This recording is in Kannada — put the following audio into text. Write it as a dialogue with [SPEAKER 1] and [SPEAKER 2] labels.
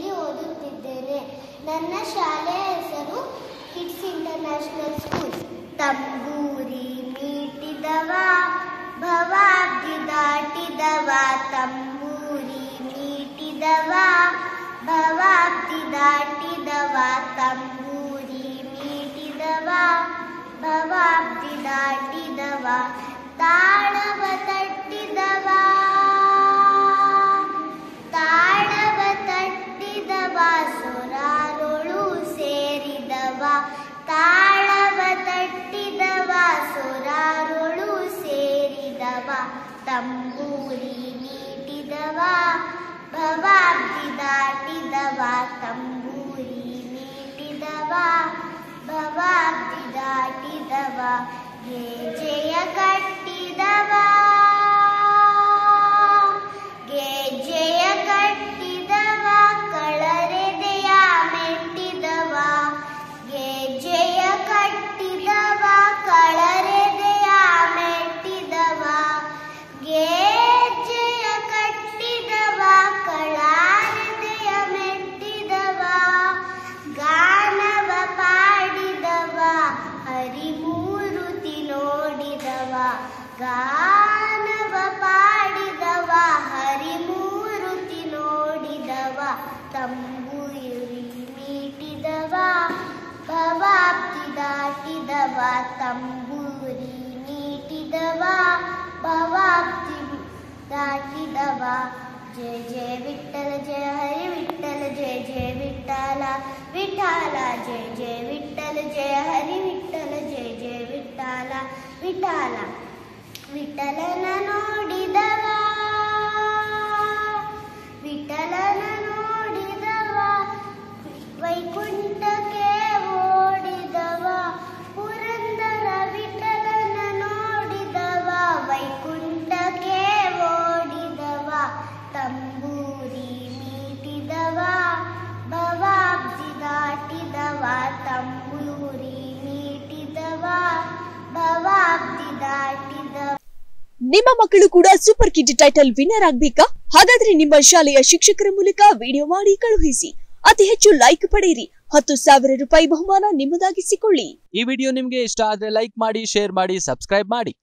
[SPEAKER 1] ಶಾಲೆಯಲ್ಲಿ ಓದುತ್ತಿದ್ದೇನೆ ನನ್ನ ಶಾಲೆಯ ಹೆಸರು ಕಿಡ್ಸ್ ಇಂಟರ್ನ್ಯಾಷನಲ್ ಸ್ಕೂಲ್ ತಂಬೂರಿ ಮೀಟಿದವ ಭವಾಬ್ದಿ ದಾಟಿದವ ತಂಬೂರಿ ಮೀಟಿದವ ಭವಾಬ್ದಿ ದಾಟಿದವ ತಂಬೂರಿ ಮೀಟಿದವ ಭವಾಬ್ದಿ ದಾಟಿದವ ತಾಳವ ತಟ್ಟಿದವ ತಾಳವ ತಟ್ಟಿದವ ಸುರಾರೊಳು ಸೇರಿದವ ತಾಳವ ತಟ್ಟಿದವ ಸುರಾರೊಳು ಸೇರಿದವ ತಂಬೂರಿ ನೀಟಿದವ ಭವಾಬ್ದಿ ದಾಟಿದವ ತಂಬೂರಿ ನೀಟಿದವ ಭವಾಬ್ದಿ ದಾಟಿದವ ಗೆಜೆಯ ಕಟ್ಟಿದವ ಗೆಜ್ಜೆಯ ಕಟ್ಟಿದವ ಕಳರೆದೆಯ ಮೆಟ್ಟಿದವ ಗೆಜ್ಜೆಯ ಕಟ್ಟಿದವ ಕಳರೆದೆಯ ಮೆಟ್ಟಿದವ ಗೆಜ್ಜೆಯ ಕಟ್ಟಿದವ ಕಳರೆದೆಯ ಮೆಟ್ಟಿದವ ಗಾನವ ಪಾಡಿದವ ಹರಿಮೂರುತಿ ನೋಡಿದವ ಗಾನವ ಪಾಡಿದವ ಹರಿಮೂರುತಿ ನೋಡಿದವ ತಂಬೂರಿ ಮೀಟಿದವ ಭವಾಬ್ದಿ ದಾಟಿದವ ತಂಬೂರಿ ಮೀಟಿದವ ಭವಾಬ್ದಿ ದಾಟಿದವ ಜಯ ಜಯ ವಿಠಲ ಜಯ ಹರಿ ವಿಠಲ ಜಯ ಜಯ ವಿಠಲ ವಿಠಲ ಜಯ ಜಯ ವಿಠಲ ಜಯ ಹರಿ ವಿಠಲ ಜಯ ಜಯ ವಿಠಲ ವಿಠಲ ವಿಠಲನ ನೋಡಿದವ ವಿಠಲನ ನೋಡಿದವ ವೈಕುಂಠಕ್ಕೆ ಓಡಿದವ ಪುರಂದರ ವಿಠಲನ ನೋಡಿದವ ವೈಕುಂಠಕ್ಕೆ ಓಡಿದವ ತಂಬೂರಿ ಮೀಟಿದವ ಭವಾಬ್ದಿ ದಾಟಿದವ ತಂಬೂರಿ ಮೀಟಿದವ ಭವಾಬ್ದಿ ದಾಟಿದವ
[SPEAKER 2] ನಿಮ್ಮ ಮಕ್ಕಳು ಕೂಡ ಸೂಪರ್ ಕಿಡ್ ಟೈಟಲ್ ವಿನ್ನರ್ ಆಗ್ಬೇಕಾ ಹಾಗಾದ್ರೆ ನಿಮ್ಮ ಶಾಲೆಯ ಶಿಕ್ಷಕರ ಮೂಲಕ ವಿಡಿಯೋ ಮಾಡಿ ಕಳುಹಿಸಿ ಅತಿ ಹೆಚ್ಚು ಲೈಕ್ ಪಡೆಯಿರಿ ಹತ್ತು ಸಾವಿರ ರೂಪಾಯಿ ಬಹುಮಾನ ನಿಮ್ಮದಾಗಿಸಿಕೊಳ್ಳಿ
[SPEAKER 3] ಈ ವಿಡಿಯೋ ನಿಮ್ಗೆ ಇಷ್ಟ ಆದ್ರೆ ಲೈಕ್ ಮಾಡಿ ಶೇರ್ ಮಾಡಿ ಸಬ್ಸ್ಕ್ರೈಬ್ ಮಾಡಿ